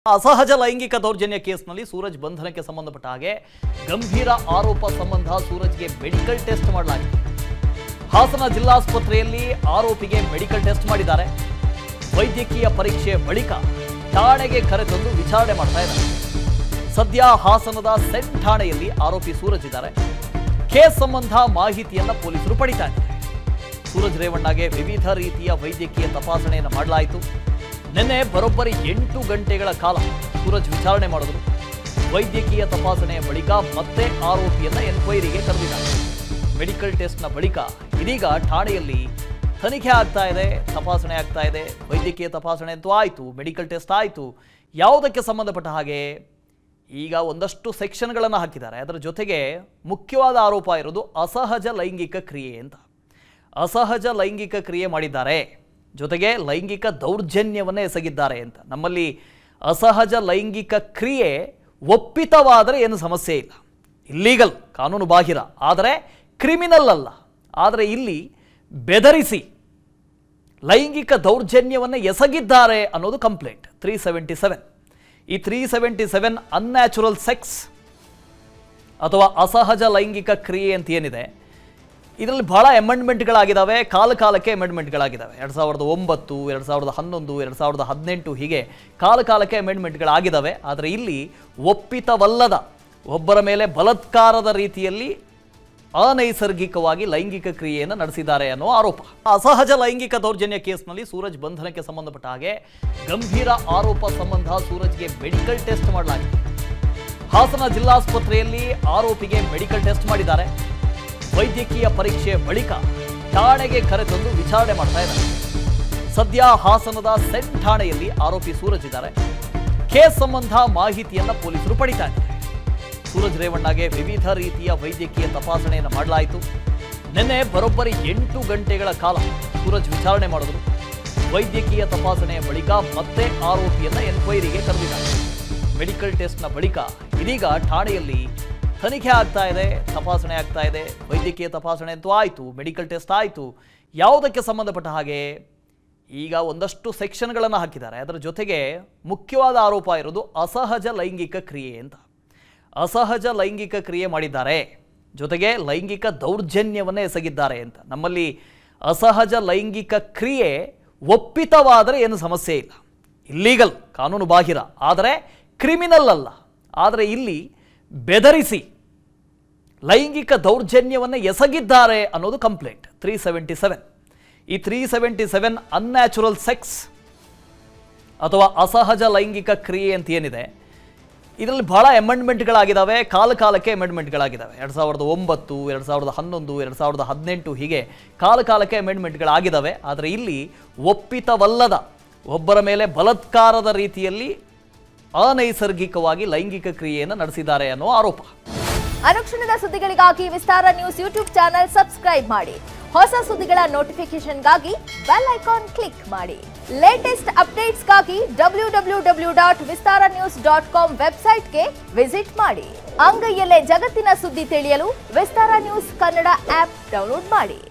ಅಸಹಜ ಲೈಂಗಿಕ ದೌರ್ಜನ್ಯ ಕೇಸ್ನಲ್ಲಿ ಸೂರಜ್ ಬಂಧನಕ್ಕೆ ಸಂಬಂಧಪಟ್ಟ ಹಾಗೆ ಗಂಭೀರ ಆರೋಪ ಸಂಬಂಧ ಸೂರಜ್ಗೆ ಮೆಡಿಕಲ್ ಟೆಸ್ಟ್ ಮಾಡಲಾಗಿದೆ ಹಾಸನ ಜಿಲ್ಲಾಸ್ಪತ್ರೆಯಲ್ಲಿ ಆರೋಪಿಗೆ ಮೆಡಿಕಲ್ ಟೆಸ್ಟ್ ಮಾಡಿದ್ದಾರೆ ವೈದ್ಯಕೀಯ ಪರೀಕ್ಷೆ ಬಳಿಕ ಠಾಣೆಗೆ ಕರೆತಂದು ವಿಚಾರಣೆ ಮಾಡ್ತಾ ಇದ್ದಾರೆ ಸದ್ಯ ಹಾಸನದ ಸೆಂಟ್ ಠಾಣೆಯಲ್ಲಿ ಆರೋಪಿ ಸೂರಜ್ ಇದ್ದಾರೆ ಕೇಸ್ ಸಂಬಂಧ ಮಾಹಿತಿಯನ್ನ ಪೊಲೀಸರು ಪಡಿತಾ ಇದ್ದಾರೆ ಸೂರಜ್ ರೇವಣ್ಣಗೆ ವಿವಿಧ ರೀತಿಯ ವೈದ್ಯಕೀಯ ತಪಾಸಣೆಯನ್ನು ಮಾಡಲಾಯಿತು ನಿನ್ನೆ ಬರೋಬ್ಬರಿ ಎಂಟು ಗಂಟೆಗಳ ಕಾಲ ಸೂರಜ್ ವಿಚಾರಣೆ ಮಾಡಿದ್ರು ವೈದ್ಯಕೀಯ ತಪಾಸಣೆಯ ಬಳಿಕ ಮತ್ತೆ ಆರೋಪಿಯನ್ನ ಎನ್ಕ್ವೈರಿಗೆ ಕರೆದಿದ್ದಾರೆ ಮೆಡಿಕಲ್ ಟೆಸ್ಟ್ನ ಬಳಿಕ ಇದೀಗ ಠಾಣೆಯಲ್ಲಿ ತನಿಖೆ ಆಗ್ತಾ ಇದೆ ತಪಾಸಣೆ ಆಗ್ತಾ ಇದೆ ವೈದ್ಯಕೀಯ ತಪಾಸಣೆ ಅಂತೂ ಆಯಿತು ಮೆಡಿಕಲ್ ಟೆಸ್ಟ್ ಆಯಿತು ಯಾವುದಕ್ಕೆ ಸಂಬಂಧಪಟ್ಟ ಹಾಗೆ ಈಗ ಒಂದಷ್ಟು ಸೆಕ್ಷನ್ಗಳನ್ನು ಹಾಕಿದ್ದಾರೆ ಅದರ ಜೊತೆಗೆ ಮುಖ್ಯವಾದ ಆರೋಪ ಇರೋದು ಅಸಹಜ ಲೈಂಗಿಕ ಕ್ರಿಯೆ ಅಂತ ಅಸಹಜ ಲೈಂಗಿಕ ಕ್ರಿಯೆ ಮಾಡಿದ್ದಾರೆ ಜೊತೆಗೆ ಲೈಂಗಿಕ ದೌರ್ಜನ್ಯವನ್ನೇ ಎಸಗಿದ್ದಾರೆ ಅಂತ ನಮ್ಮಲ್ಲಿ ಅಸಹಜ ಲೈಂಗಿಕ ಕ್ರಿಯೆ ಒಪ್ಪಿತವಾದರೆ ಏನು ಸಮಸ್ಯೆ ಇಲ್ಲ ಇಲ್ಲೀಗಲ್ ಕಾನೂನು ಬಾಹಿರ ಆದರೆ ಕ್ರಿಮಿನಲ್ ಅಲ್ಲ ಆದರೆ ಇಲ್ಲಿ ಬೆದರಿಸಿ ಲೈಂಗಿಕ ದೌರ್ಜನ್ಯವನ್ನು ಎಸಗಿದ್ದಾರೆ ಅನ್ನೋದು ಕಂಪ್ಲೇಂಟ್ ತ್ರೀ ಸೆವೆಂಟಿ ಸೆವೆನ್ ಈ three seventy seven unnatural sex ಅಥವಾ ಅಸಹಜ ಲೈಂಗಿಕ ಕ್ರಿಯೆ ಅಂತ ಏನಿದೆ ಇದರಲ್ಲಿ ಬಹಳ ಅಮೆಂಡ್ಮೆಂಟ್ಗಳಾಗಿದ್ದಾವೆ ಕಾಲ ಕಾಲಕ್ಕೆ ಅಮೆಂಡ್ಮೆಂಟ್ಗಳಾಗಿದ್ದಾವೆ ಎರಡು ಸಾವಿರದ ಒಂಬತ್ತು ಎರಡು ಸಾವಿರದ ಹನ್ನೊಂದು ಎರಡು ಸಾವಿರದ ಹದಿನೆಂಟು ಹೀಗೆ ಕಾಲ ಕಾಲಕ್ಕೆ ಅಮೆಂಡ್ಮೆಂಟ್ಗಳಾಗಿದ್ದಾವೆ ಆದರೆ ಇಲ್ಲಿ ಒಪ್ಪಿತವಲ್ಲದ ಒಬ್ಬರ ಮೇಲೆ ಬಲಾತ್ಕಾರದ ರೀತಿಯಲ್ಲಿ ಅನೈಸರ್ಗಿಕವಾಗಿ ಲೈಂಗಿಕ ಕ್ರಿಯೆಯನ್ನು ನಡೆಸಿದ್ದಾರೆ ಅನ್ನೋ ಆರೋಪ ಅಸಹಜ ಲೈಂಗಿಕ ದೌರ್ಜನ್ಯ ಕೇಸ್ನಲ್ಲಿ ಸೂರಜ್ ಬಂಧನಕ್ಕೆ ಸಂಬಂಧಪಟ್ಟ ಹಾಗೆ ಗಂಭೀರ ಆರೋಪ ಸಂಬಂಧ ಸೂರಜ್ಗೆ ಮೆಡಿಕಲ್ ಟೆಸ್ಟ್ ಮಾಡಲಾಗಿದೆ ಹಾಸನ ಜಿಲ್ಲಾಸ್ಪತ್ರೆಯಲ್ಲಿ ಆರೋಪಿಗೆ ಮೆಡಿಕಲ್ ಟೆಸ್ಟ್ ಮಾಡಿದ್ದಾರೆ ವೈದ್ಯಕೀಯ ಪರೀಕ್ಷೆ ಬಳಿಕ ಠಾಣೆಗೆ ಕರೆತಂದು ವಿಚಾರಣೆ ಮಾಡ್ತಾ ಇದ್ದಾರೆ ಸದ್ಯ ಹಾಸನದ ಸೆಂಟ್ ಠಾಣೆಯಲ್ಲಿ ಆರೋಪಿ ಸೂರಜ್ ಇದ್ದಾರೆ ಕೇಸ್ ಸಂಬಂಧ ಮಾಹಿತಿಯನ್ನ ಪೊಲೀಸರು ಪಡಿತಾ ಇದ್ದಾರೆ ಸೂರಜ್ ರೇವಣ್ಣಗೆ ವಿವಿಧ ರೀತಿಯ ವೈದ್ಯಕೀಯ ತಪಾಸಣೆಯನ್ನು ಮಾಡಲಾಯಿತು ನಿನ್ನೆ ಬರೋಬ್ಬರಿ ಎಂಟು ಗಂಟೆಗಳ ಕಾಲ ಸೂರಜ್ ವಿಚಾರಣೆ ಮಾಡಿದ್ರು ವೈದ್ಯಕೀಯ ತಪಾಸಣೆಯ ಬಳಿಕ ಮತ್ತೆ ಆರೋಪಿಯನ್ನ ಎನ್ಕ್ವೈರಿಗೆ ಕರೆದಿದ್ದಾರೆ ಮೆಡಿಕಲ್ ಟೆಸ್ಟ್ನ ಬಳಿಕ ಇದೀಗ ಠಾಣೆಯಲ್ಲಿ ತನಿಖೆ ಆಗ್ತಾ ಇದೆ ತಪಾಸಣೆ ಆಗ್ತಾ ಇದೆ ವೈದ್ಯಕೀಯ ತಪಾಸಣೆ ಅಂತೂ ಆಯಿತು ಮೆಡಿಕಲ್ ಟೆಸ್ಟ್ ಆಯಿತು ಯಾವುದಕ್ಕೆ ಸಂಬಂಧಪಟ್ಟ ಹಾಗೆ ಈಗ ಒಂದಷ್ಟು ಸೆಕ್ಷನ್ಗಳನ್ನು ಹಾಕಿದ್ದಾರೆ ಅದರ ಜೊತೆಗೆ ಮುಖ್ಯವಾದ ಆರೋಪ ಇರೋದು ಅಸಹಜ ಲೈಂಗಿಕ ಕ್ರಿಯೆ ಅಂತ ಅಸಹಜ ಲೈಂಗಿಕ ಕ್ರಿಯೆ ಮಾಡಿದ್ದಾರೆ ಜೊತೆಗೆ ಲೈಂಗಿಕ ದೌರ್ಜನ್ಯವನ್ನೇ ಎಸಗಿದ್ದಾರೆ ಅಂತ ನಮ್ಮಲ್ಲಿ ಅಸಹಜ ಲೈಂಗಿಕ ಕ್ರಿಯೆ ಒಪ್ಪಿತವಾದರೆ ಏನು ಸಮಸ್ಯೆ ಇಲ್ಲ ಇಲ್ಲೀಗಲ್ ಕಾನೂನು ಬಾಹಿರ ಆದರೆ ಕ್ರಿಮಿನಲ್ ಅಲ್ಲ ಆದರೆ ಇಲ್ಲಿ ಬೆದರಿಸಿ ಲೈಂಗಿಕ ದೌರ್ಜನ್ಯವನ್ನು ಎಸಗಿದ್ದಾರೆ ಅನ್ನೋದು ಕಂಪ್ಲೇಂಟ್ ತ್ರೀ ಸೆವೆಂಟಿ ಸೆವೆನ್ ಈ three seventy seven unnatural sex ಅಥವಾ ಅಸಹಜ ಲೈಂಗಿಕ ಕ್ರಿಯೆ ಅಂತ ಏನಿದೆ ಇದರಲ್ಲಿ ಬಹಳ ಅಮೆಂಡ್ಮೆಂಟ್ಗಳಾಗಿದ್ದಾವೆ ಕಾಲ ಕಾಲಕ್ಕೆ ಅಮೆಂಡ್ಮೆಂಟ್ಗಳಾಗಿದ್ದಾವೆ ಎರಡು ಸಾವಿರದ ಒಂಬತ್ತು ಎರಡು ಸಾವಿರದ ಹನ್ನೊಂದು ಎರಡು ಸಾವಿರದ ಹದಿನೆಂಟು ಹೀಗೆ ಕಾಲ ಕಾಲಕ್ಕೆ ಅಮೆಂಡ್ಮೆಂಟ್ಗಳಾಗಿದ್ದಾವೆ ಆದರೆ ಇಲ್ಲಿ ಒಪ್ಪಿತವಲ್ಲದ ಒಬ್ಬರ ಮೇಲೆ ಬಲಾತ್ಕಾರದ ರೀತಿಯಲ್ಲಿ ಅನೈಸರ್ಗಿಕವಾಗಿ ಲೈಂಗಿಕ ಕ್ರಿಯೆಯನ್ನು ನಡೆಸಿದ್ದಾರೆ ಅನ್ನೋ ಆರೋಪ ಅನುಕ್ಷಣದ ಸುದ್ದಿಗಳಿಗಾಗಿ Vistara news YouTube channel subscribe ಮಾಡಿ ಹೊಸ ಸುದ್ದಿಗಳ ನೋಟಿಫಿಕೇಶನ್ಗಾಗಿ ಬೆಲ್ ಐಕಾನ್ ಕ್ಲಿಕ್ ಮಾಡಿ ಲೇಟೆಸ್ಟ್ ಅಪ್ಡೇಟ್ಸ್ಗಾಗಿ W W W dot Vistara news dot com ವೆಬ್ಸೈಟ್ಗೆ ವಿಸಿಟ್ ಮಾಡಿ ಅಂಗೈಯಲ್ಲೇ ಜಗತ್ತಿನ ಸುದ್ದಿ ತಿಳಿಯಲು Vistara news Kannada app download ಮಾಡಿ